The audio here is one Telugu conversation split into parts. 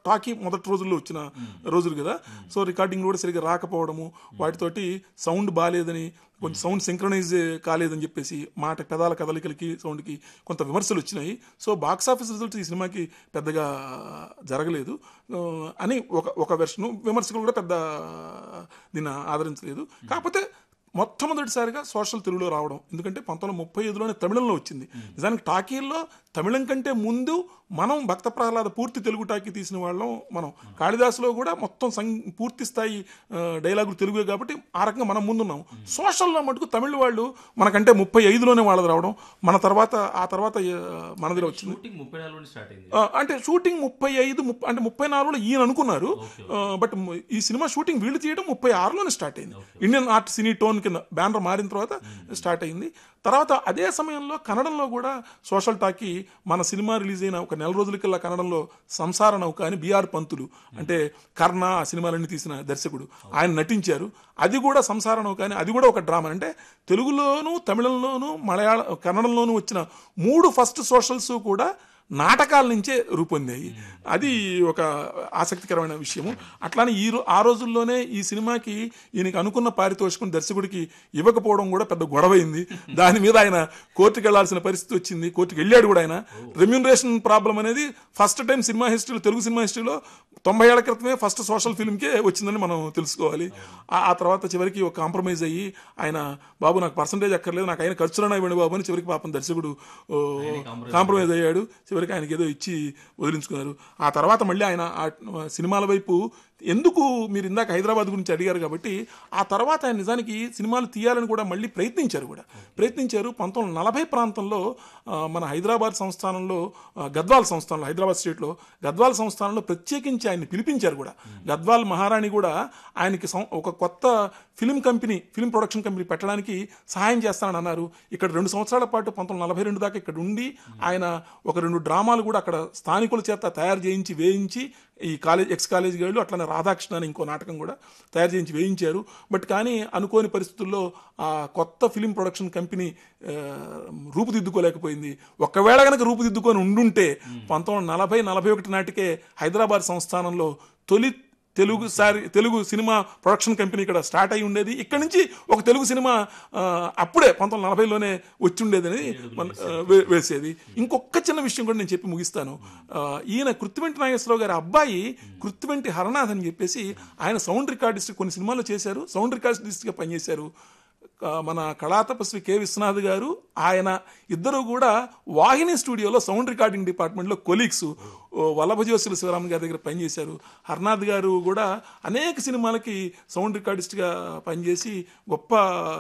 టాకీ మొదటి రోజుల్లో వచ్చిన రోజులు కదా సో రికార్డింగ్ కూడా సరిగ్గా రాకపోవడము వాటితోటి సౌండ్ బాగాలేదని కొంచెం సౌండ్ సింక్రనైజ్ కాలేదని చెప్పేసి మాట పెదాల కదలికలకి సౌండ్కి కొంత విమర్శలు వచ్చినాయి సో బాక్స్ ఆఫీస్ రిజల్ట్స్ ఈ సినిమాకి పెద్దగా జరగలేదు ఆ, అని ఒక ఒక వెర్షను విమర్శకులు కూడా పెద్ద దీన్ని ఆదరించలేదు కాకపోతే మొట్టమొదటిసారిగా సోషల్ తెలుగులో రావడం ఎందుకంటే పంతొమ్మిది ముప్పై ఐదులోనే తమిళంలో వచ్చింది నిజానికి టాకీల్లో తమిళం కంటే ముందు మనం భక్త ప్రహ్లాద పూర్తి తెలుగు టాకీ తీసిన వాళ్ళం మనం కాళిదాసులో కూడా మొత్తం సం పూర్తి స్థాయి ఆ, డైలాగులు తెలుగే కాబట్టి ఆ రకంగా మనం ముందున్నాం సోషల్లో మటుకు తమిళ వాళ్ళు మనకంటే ముప్పై ఐదులోనే వాళ్ళది రావడం మన తర్వాత ఆ తర్వాత ఆ, మనదిలో వచ్చింది షూటింగ్ ముప్పై నాలుగు స్టార్ట్ అయింది ఆ, అంటే షూటింగ్ ముప్పై ఐదు ముప్ప- అంటే ముప్పై నాలుగులో ఈయన అనుకున్నారు ఆ, బట్ మ్- ఈ సినిమా షూటింగ్ వీళ్ళు తీయడం ముప్పై ఆరులోనే స్టార్ట్ అయింది ఇండియన్ ఆర్ట్ సినీ టోన్ కింద బ్యానర్ మారిన తర్వాత స్టార్ట్ అయింది తర్వాత అదే సమయంలో కన్నడంలో కూడా సోషల్ టాకీ మన సినిమా రిలీజ్ అయిన ఒక నెల రోజులకల్లా కన్నడంలో సంసార నౌక అని బిఆర్ పంతులు అంటే కర్ణ ఆ సినిమాలన్నీ తీసిన దర్శకుడు ఆయన నటించారు అది కూడా సంసార నౌక అని అది కూడా ఒక డ్రామా అంటే తెలుగులోను తమిళంలోను మలయాళ కన్నడంలోను వచ్చిన మూడు ఫస్ట్ సోషల్స్ కూడా నాటకాల నుంచే రూపొందాయి అది ఒక ఆసక్తికరమైన విషయము అట్లానే ఈ రో- ఆ రోజుల్లోనే ఈ సినిమాకి ఈయనకి అనుకున్న పారితోషికం దర్శకుడికి ఇవ్వకపోవడం కూడా పెద్ద గొడవైంది దాని మీద ఆయన కోర్టుకు వెళ్లాల్సిన పరిస్థితి వచ్చింది కోర్టుకు వెళ్ళాడు కూడా ఆయన రెమ్యూనరేషన్ ప్రాబ్లం అనేది ఫస్ట్ టైం సినిమా హిస్టరీలో తెలుగు సినిమా హిస్టరీలో తొంభై ఏళ్ల క్రితమే ఫస్ట్ సోషల్ ఫిల్మ్కే వచ్చిందని మనం తెలుసుకోవాలి ఆ ఆ తర్వాత చివరికి ఒక కాంప్రమైజ్ అయ్యి ఆయన బాబు నాకు పర్సంటేజ్ అక్కర్లేదు నాకు ఆయన ఖర్చులన్నా ఇవ్వండి బాబు అని చివరికి పాపం దర్శకుడు ఓ, కాంప్రమైజ్ అయ్యాడు చివరికి ఆయనకి ఏదో ఇచ్చి వదిలించుకున్నారు ఆ తర్వాత మళ్ళీ ఆయన ఆ సినిమాల వైపు ఎందుకు మీరు ఇందాక హైదరాబాద్ గురించి అడిగారు కాబట్టి ఆ తర్వాత ఆయన నిజానికి సినిమాలు తీయాలని కూడా మళ్ళీ ప్రయత్నించారు కూడా ప్రయత్నించారు పంతొమ్మిది వందల నలభై ప్రాంతంలో ఆ, మన హైదరాబాద్ సంస్థానంలో ఆ, గద్వాల్ సంస్థానంలో హైదరాబాద్ స్టేట్లో గద్వాల్ సంస్థానంలో ప్రత్యేకించి ఆయన్ని పిలిపించారు కూడా గద్వాల్ మహారాణి కూడా ఆయనకి సం- ఒక కొత్త film company film production company పెట్టడానికి సహాయం చేస్తానని అన్నారు ఇక్కడ రెండు సంవత్సరాల పాటు పంతొమ్మిది నలభై రెండు దాకా ఇక్కడ ఉండి ఆయన ఒక రెండు డ్రామాలు కూడా అక్కడ స్థానికుల చేత తయారు చేయించి వేయించి ఈ కాలేజ్ ఎక్స్ కాలేజ్ గైడ్లు అట్లనే రాధాకృష్ణ అని ఇంకో నాటకం కూడా తయారు చేయించి వేయించారు బట్ కానీ అనుకోని పరిస్థితుల్లో ఆ కొత్త ఫిలిం ప్రొడక్షన్ కంపెనీ ఆ, రూపుదిద్దుకోలేకపోయింది ఒకవేళ కనుక రూపుదిద్దుకొని ఉండుంటే పంతొమ్మిది వందల నలభై నలభై ఒకటి నాటికే హైదరాబాద్ సంస్థానంలో తొలి తెలుగు సారి తెలుగు సినిమా ప్రొడక్షన్ కంపెనీ ఇక్కడ స్టార్ట్ అయి ఉండేది ఇక్కడ నుంచి ఒక తెలుగు సినిమా ఆ, అప్పుడే పంతొమ్మిది వందల నలభైలోనే వచ్చి ఉండేదని మన ఆ, వే- వేసేది ఇంకొక చిన్న విషయం కూడా నేను చెప్పి ముగిస్తాను ఆ, ఈయన కృత్తివెంటి నాగేశ్వరరావు గారి అబ్బాయి కృత్తివెంటి హరనాథ్ అని చెప్పేసి ఆయన సౌండ్ రికార్డిస్ట్ కొన్ని సినిమాలు చేశారు సౌండ్ రికార్డిస్ట్గా పనిచేశారు ఆ, మన కళాతపస్వి కె విశ్వనాథ్ గారు ఆయన ఇద్దరు కూడా వాహిని స్టూడియోలో సౌండ్ రికార్డింగ్ డిపార్ట్మెంట్లో కొలీగ్స్ వల్లభజోసుల శివరామ్ గారి దగ్గర పనిచేశారు హర్నాథ్ గారు కూడా అనేక సినిమాలకి సౌండ్ రికార్డిస్ట్గా పనిచేసి గొప్ప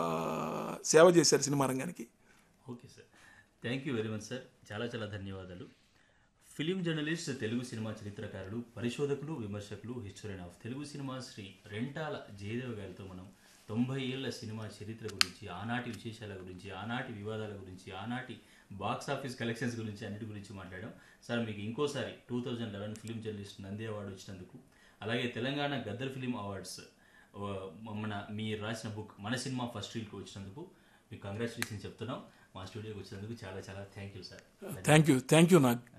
సేవ చేశారు సినిమా రంగానికి okay sir thank you very much sir చాలా చాలా ధన్యవాదాలు ఫిలిం జర్నలిస్ట్ తెలుగు సినిమా చరిత్రకారుడు పరిశోధకులు విమర్శకులు historian of Telugu cinema Shri Rentala Jayadev గారితో మనం తొంభై ఏళ్ల సినిమా చరిత్ర గురించి ఆనాటి విశేషాల గురించి ఆనాటి వివాదాల గురించి ఆనాటి బాక్స్ ఆఫీస్ కలెక్షన్స్ గురించి అన్నిటి గురించి మాట్లాడాం సార్ మీకు ఇంకోసారి two thousand eleven film journalist Nandi award వచ్చినందుకు అలాగే తెలంగాణ గద్దర్ ఫిలిం అవార్డ్స్ ఆ, మన మీరు రాసిన బుక్ మన సినిమా ఫస్ట్ రీల్కి వచ్చినందుకు మీకు కంగ్రాచులేషన్ చెప్తున్నాం మా స్టూడియోకి వచ్చినందుకు చాలా చాలా thank you sir thank you thank you Nag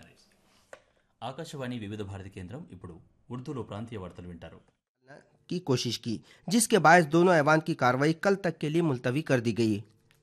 Akashvani Vividh Bharati కేంద్రం ఇప్పుడు ఉర్దూలో ప్రాంతీయ వార్తలు వింటారు की कोशिश की जिसके बायस दोनों ऐवान की कार्रवाई कल तक के लिए मुलतवी कर दी गई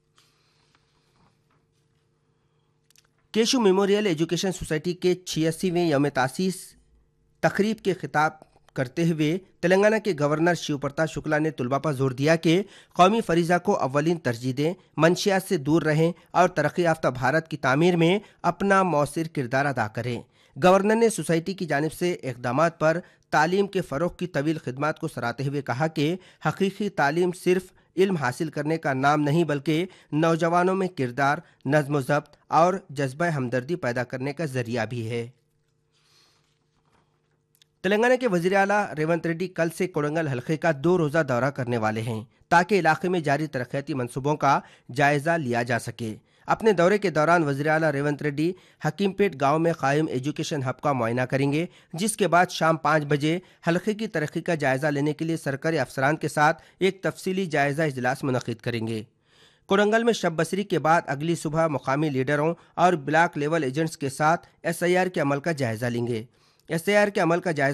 केशु मेमोरियल एजुकेशन सोसाइटी के छियासीवें यम तासीस तकरीब के खिताब करते हुए तेलंगाना के गवर्नर शिव प्रताप शुक्ला ने तलबा पर जोर दिया कि कौमी फरीजा को अव्वलीन तरजीह दें मंशियात से दूर रहें और तरक्की याफ्ता भारत की तामीर में अपना मौसर किरदार अदा करें गवर्नर ने सोसाइटी की जानब से इकदाम पर तालीम के फ़रोग की तवील खदमात को सराहते हुए कहा कि हकीकी तालीम सिर्फ इल्म हासिल करने का नाम नहीं बल्कि नौजवानों में किरदार नज्म ज़ब्त और जज्बा हमदर्दी पैदा करने का जरिया भी है तेलंगाना के वजीर अला रेवंत रेड्डी कल से कोडंगल हल्के का दो रोज़ा दौरा करने वाले हैं ताकि इलाके में जारी तरक्याती मनसूबों का जायजा लिया जा सके अपने दौरे के दौरान वजीर अला रेवंत रेड्डी हकीमपेट गांव में कायम एजुकेशन हब का मुआयना करेंगे जिसके बाद शाम पाँच बजे हल्के की तरक्की का जायजा लेने के लिए सरकारी अफसरान के साथ एक तफसीली जायजा इजलास मुनद करेंगे कोरंगल में शब बसरी के बाद अगली सुबह मुकामी लीडरों और ब्लॉक लेवल एजेंट्स के साथ एसआईआर के अमल का जायजा लेंगे एसआईआर के अमल का जायजा